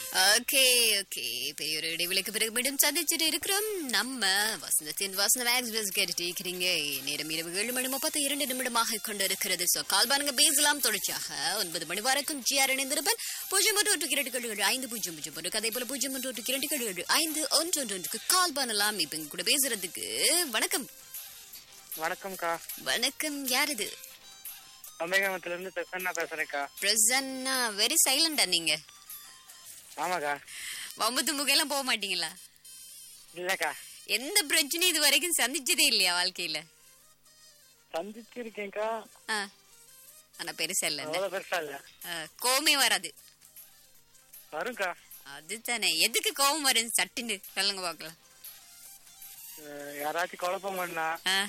Okay okay பெரிய ஒரு இடைவெளிக்கு பிறகு மீண்டும் சந்திச்சுட்டு இருக்கிறோம் நம்ம வசந்தத்தின் வசந்த எக்ஸ்பிரஸ் கேட்டுட்டு இருக்கிறீங்க நேரம் இரவு ஏழு மணி முப்பத்தி இரண்டு நிமிடமாக கொண்டு இருக்கிறது ஸோ கால் பாருங்க பேசலாம் தொடர்ச்சியாக ஒன்பது மணி வரைக்கும் ஜிஆர் இணைந்திருப்பன் பூஜ்ஜியம் ஒன்று ஒன்று இரண்டு ஏழு ஐந்து பூஜ்ஜியம் பூஜ்ஜியம் ஒன்று அதே போல பூஜ்ஜியம் ஒன்று ஒன்று இரண்டு ஏழு ஐந்து ஒன்று ஒன்று ஒன்றுக்கு கால் பண்ணலாம் இப்போ இங்க கூட பேசுறதுக்கு வணக்கம் வணக்கம்க்கா வணக்கம் யார் இது அம்பேகாமத்துல இருந்து பிரசன்னா பேசுறேன்க்கா பிரசன்னா வெரி சைலண்டா நீங்க ஆமாக்கா வம்பத்து முகையெல்லாம் போக மாட்டீங்களா இல்லக்கா எந்த பிரச்சனையும் இது வரைக்கும் சந்திச்சதே இல்லையா வாழ்க்கையில சந்திச்சு இருக்கேன்க்கா ஆ. ஆனா பெருசா இல்ல அவ்வளவு பெருசா இல்ல கோவமே வராது வரும்க்கா அதுதானே எதுக்கு கோவம் வரும் சட்டுன்னு சொல்லுங்க பாக்கலாம் அஹ் யாராச்சும் குழப்பம் பண்ணா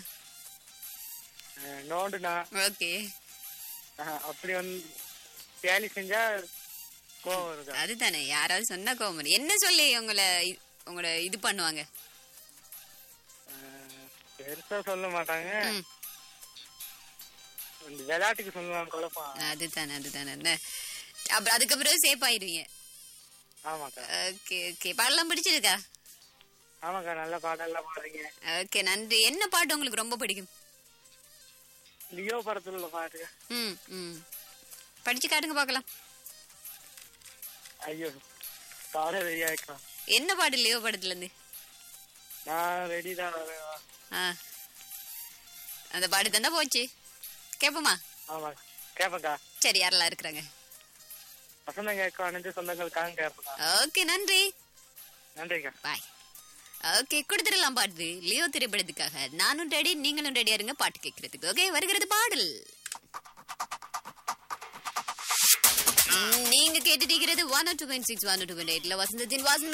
அஹ் நோண்டுனா ஓகே அஹ் அப்படி வந்து வேலை செஞ்சா கோவம் வருக்கா அதுதானே யாராவது சொன்னா கோவம் வரும் என்ன சொல்லி உங்களை இ- உங்களை இது பண்ணுவாங்க அஹ் பெருசா சொல்ல மாட்டாங்க ம். இந்த விளையாட்டுக்கு சொல்லுவாங்க குழப்பம் அதுதானே அதுதானே என்ன? அப்புறம் அதுக்கப்புறம் சேஃப் ஆயிடுவீங்க ஆமாக்கா ஓகே ஓகே பாடலாம் பிடிச்சிருக்கா ஆமாக்கா நல்ல பாடெல்லாம் பாடுறீங்க ஓகே நன்றி என்ன பாட்டு உங்களுக்கு ரொம்ப பிடிக்கும் லியோ படத்துல உள்ள பாட்டுக்கா ம் ம் படிச்சு காட்டுங்க பார்க்கலாம் ஐயோ பாட ரெடியா இருக்கா என்ன பாட்டு லியோ படத்துல இருந்து நான் ரெடி தான் ஆ அந்த பாட்டு தானே போச்சு கேப்போமா ஆமா கேப்பக்கா சரி யாரெல்லாம் இருக்கிறாங்க வசந்தம் கேட்க அணிஞ்சு சொந்தங்களுக்காக கேப்பக்கா ஓகே நன்றி நன்றிக்கா பாய் ஓகே கொடுத்துடலாம் பாட்டு லியோ திரைப்படத்துக்காக நானும் ரெடி நீங்களும் ரெடியா இருங்க பாட்டு கேட்கறதுக்கு ஓகே வருகிறது பாடல் நீங்க கேட்டுட்டு இருக்கிறது one two point six one two point எயிட்ல வசந்தத்தின் வாசன்